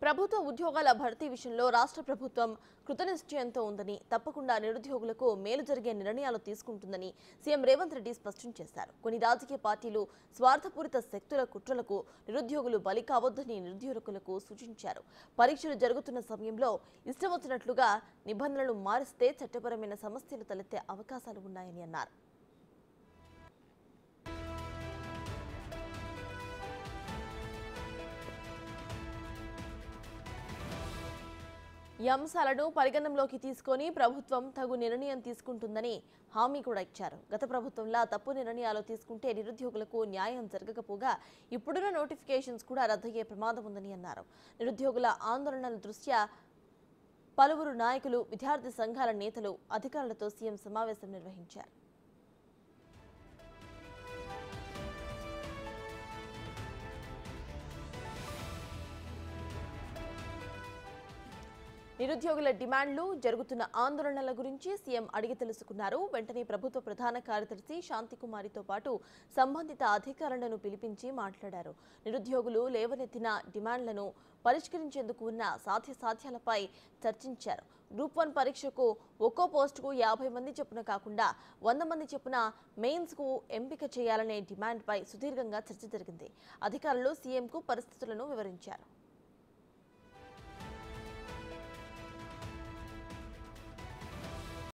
ప్రభుత్వ ఉద్యోగాల భర్తీ విషయంలో రాష్ట్ర ప్రభుత్వం కృతనిశ్చయంతో ఉందని తప్పకుండా నిరుద్యోగులకు మేలు జరిగే నిర్ణయాలు తీసుకుంటుందని సీఎం రేవంత్ రెడ్డి స్పష్టం చేశారు కొన్ని రాజకీయ పార్టీలు స్వార్థపూరిత శక్తుల కుట్రలకు నిరుద్యోగులు బలి కావద్దని నిరుద్యోగులకు సూచించారు పరీక్షలు జరుగుతున్న సమయంలో ఇష్టం వచ్చినట్లుగా నిబంధనలు మారిస్తే చట్టపరమైన సమస్యలు తలెత్తే అవకాశాలు ఉన్నాయని అన్నారు ఈ అంశాలను పరిగణనలోకి తీసుకొని ప్రభుత్వం తగు నిర్ణయం తీసుకుంటుందని హామీ కూడా ఇచ్చారు గత ప్రభుత్వంలా తప్పు నిర్ణయాలు తీసుకుంటే నిరుద్యోగులకు న్యాయం జరగకపోగా ఇప్పుడున్న నోటిఫికేషన్స్ కూడా రద్దయ్యే ప్రమాదం ఉందని అన్నారు నిరుద్యోగుల ఆందోళనల దృష్ట్యా పలువురు నాయకులు విద్యార్థి సంఘాల నేతలు అధికారులతో సీఎం సమావేశం నిర్వహించారు నిరుద్యోగుల డిమాండ్లు జరుగుతున్న ఆందోళనల గురించి సీఎం అడిగి తెలుసుకున్నారు వెంటనే ప్రభుత్వ ప్రధాన కార్యదర్శి శాంతికుమారితో పాటు సంబంధిత అధికారులను పిలిపించి మాట్లాడారు నిరుద్యోగులు లేవనెత్తిన డిమాండ్లను పరిష్కరించేందుకు ఉన్న సాధ్యసాధ్యాలపై చర్చించారు గ్రూప్ వన్ పరీక్షకు ఒక్కో పోస్టుకు యాభై మంది చొప్పున కాకుండా వంద మంది చొప్పున మెయిన్స్కు ఎంపిక చేయాలనే డిమాండ్పై సుదీర్ఘంగా చర్చ జరిగింది అధికారులు సీఎంకు పరిస్థితులను వివరించారు